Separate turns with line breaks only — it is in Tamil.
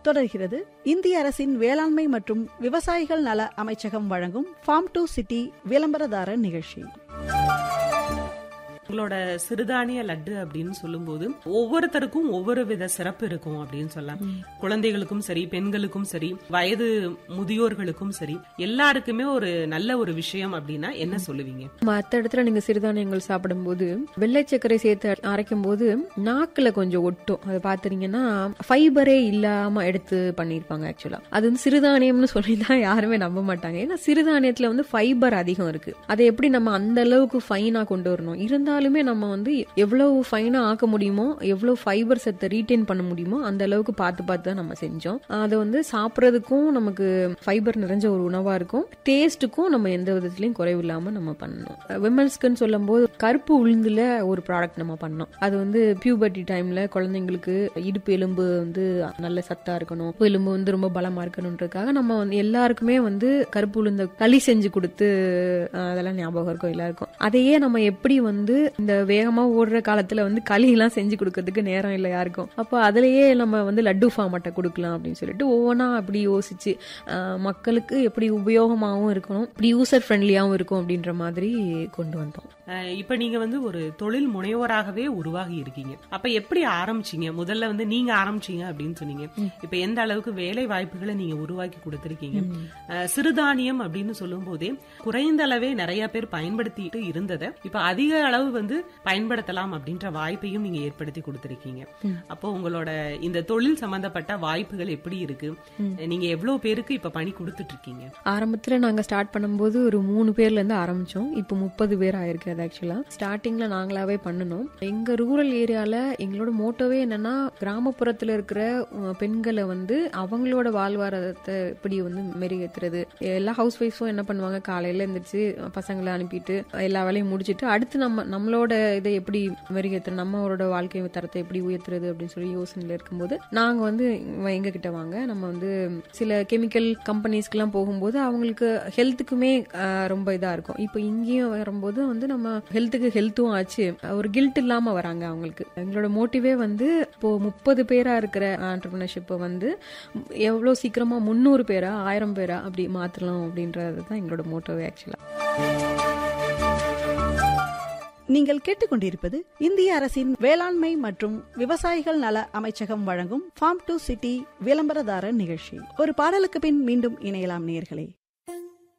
தொடர்கிறது இந்திய அரசின் வேளாண்மை மற்றும் விவசாயிகள் நல அமைச்சகம் வழங்கும் ஃபார்ம் டு சிட்டி விளம்பரதார நிகழ்ச்சி
உங்களோட சிறுதானிய லட்டு அப்படின்னு சொல்லும்போது ஒவ்வொருத்தருக்கும் ஒவ்வொரு வித சிறப்பு இருக்கும் அப்படின்னு சொல்லலாம் குழந்தைகளுக்கும் சரி பெண்களுக்கும் சரி வயது முதியோர்களுக்கும் சரி எல்லாருக்குமே ஒரு நல்ல ஒரு விஷயம் அப்படின்னா என்ன சொல்லுவீங்க
மற்ற இடத்துல நீங்க சிறுதானியங்கள் சாப்பிடும்போது வெள்ளை சர்க்கரை சேர்த்து அரைக்கும் போது நாக்குல கொஞ்சம் ஒட்டும் அதை பாத்துறீங்கன்னா ஃபைபரே இல்லாம எடுத்து பண்ணிருப்பாங்க ஆக்சுவலா அது வந்து சிறுதானியம்னு சொல்லி தான் யாருமே நம்ப மாட்டாங்க ஏன்னா சிறுதானியத்துல வந்து ஃபைபர் அதிகம் இருக்கு அதை எப்படி நம்ம அந்த அளவுக்கு ஃபைனா கொண்டு வரணும் இருந்தாலுமே நம்ம வந்து எவ்வளவு ஃபைனா ஆக்க முடியுமோ எவ்வளவு ஃபைபர் சத்தை ரீட்டைன் பண்ண முடியுமோ அந்த அளவுக்கு பார்த்து பார்த்து தான் நம்ம செஞ்சோம் அதை வந்து சாப்பிட்றதுக்கும் நமக்கு ஃபைபர் நிறைஞ்ச ஒரு உணவா இருக்கும் டேஸ்ட்டுக்கும் நம்ம எந்த விதத்துலயும் குறைவில்லாம நம்ம பண்ணணும் விமன்ஸ்க்குன்னு சொல்லும் போது கருப்பு உளுந்துல ஒரு ப்ராடக்ட் நம்ம பண்ணோம் அது வந்து பியூபர்ட்டி டைம்ல குழந்தைங்களுக்கு இடுப்பு எலும்பு வந்து நல்ல சத்தா இருக்கணும் எலும்பு வந்து ரொம்ப பலமா இருக்கணுன்றதுக்காக நம்ம வந்து எல்லாருக்குமே வந்து கருப்பு உளுந்த களி செஞ்சு கொடுத்து அஹ், அதெல்லாம் ஞாபகம் இருக்கும் எல்லாருக்கும் அதையே நம்ம எப்படி வந்து இந்த வேகமா ஓடுற காலத்துல வந்து களி எல்லாம் செஞ்சு கொடுக்கறதுக்கு நேரம் இல்லை யாருக்கும் அப்போ அதுலயே நம்ம வந்து லட்டு ஃபார்மட்டை கொடுக்கலாம் அப்படின்னு சொல்லிட்டு ஒவ்வொன்றா அப்படி யோசிச்சு அஹ், மக்களுக்கு எப்படி உபயோகமாகவும் இருக்கணும் இப்படி யூசர் ஃப்ரெண்ட்லியாகவும் இருக்கும் அப்படின்ற மாதிரி கொண்டு வந்தோம்
அஹ் இப்ப நீங்க வந்து ஒரு தொழில் முனைவோராகவே உருவாகி இருக்கீங்க அப்ப எப்படி ஆரம்பிச்சீங்க முதல்ல வந்து நீங்க ஆரம்பிச்சீங்க அப்படின்னு சொன்னீங்க இப்ப எந்த அளவுக்கு வேலை வாய்ப்புகளை நீங்க உருவாக்கி கொடுத்திருக்கீங்க அஹ் சிறுதானியம் அப்படின்னு சொல்லும் போதே குறைந்த அளவே நிறைய பேர் பயன்படுத்திட்டு இருந்ததை இப்ப அதிக அளவு வந்து பயன்படுத்தலாம் அப்படின்ற வாய்ப்பையும் நீங்க ஏற்படுத்தி கொடுத்திருக்கீங்க அப்போ உங்களோட இந்த தொழில் சம்பந்தப்பட்ட வாய்ப்புகள் எப்படி இருக்கு நீங்க எவ்வளவு பேருக்கு இப்ப பணி கொடுத்துட்டு இருக்கீங்க
ஆரம்பத்துல நாங்க ஸ்டார்ட் பண்ணும்போது ஒரு மூணு பேர்ல இருந்து ஆரம்பிச்சோம் இப்போ முப்பது பேர் ஆயிருக்கு அது ஆக்சுவலா ஸ்டார்டிங்ல நாங்களாவே பண்ணணும் எங்க ரூரல் ஏரியால எங்களோட மோட்டோவே என்னன்னா கிராமப்புறத்துல இருக்கிற அஹ், பெண்களை வந்து அவங்களோட வாழ்வாதாரத்தை எப்படி வந்து மெருகேத்துறது எல்லா ஹவுஸ் ஒய்ஃபும் என்ன பண்ணுவாங்க காலையில எழுந்திரிச்சு பசங்களை அனுப்பிட்டு எல்லா வேலையும் முடிச்சிட்டு அடுத்து நம்ம நம்மளோட இதை எப்படி மெருகேத்துறது நம்மளோட வாழ்க்கை தரத்தை எப்படி உயர்த்துறது அப்படின்னு சொல்லி யோசனையில இருக்கும்போது நாங்க வந்து எங்க கிட்ட வாங்க நம்ம வந்து சில கெமிக்கல் கம்பெனிஸ்க்குலாம் போகும்போது அவங்களுக்கு ஹெல்த்துக்குமே ரொம்ப இதா இருக்கும் இப்போ இங்கேயும் வரும்போது வந்து நம்ம ஹெல்த்துக்கு ஹெல்த்தும் ஆச்சு ஒரு கில்ட் இல்லாம வராங்க அவங்களுக்கு எங்களோட மோட்டிவே வந்து இப்போ முப்பது பேரா இருக்கிற ஆண்டர்பிரினர்ஷிப்பை வந்து எவ்வளவு சீக்கிரமா முந்நூறு பேரா ஆயிரம் பேரா அப்படி மாத்தலாம் அப்படின்றது தான் எங்களோட மோட்டோவே ஆக்சுவலா
நீங்கள் கேட்டுக்கொண்டிருப்பது இந்திய அரசின் வேளாண்மை மற்றும் விவசாயிகள் நல அமைச்சகம் வழங்கும் ஃபார்ம் டு சிட்டி விளம்பரதார நிகழ்ச்சி ஒரு பாடலுக்கு பின் மீண்டும் இணையலாம் நேர்களே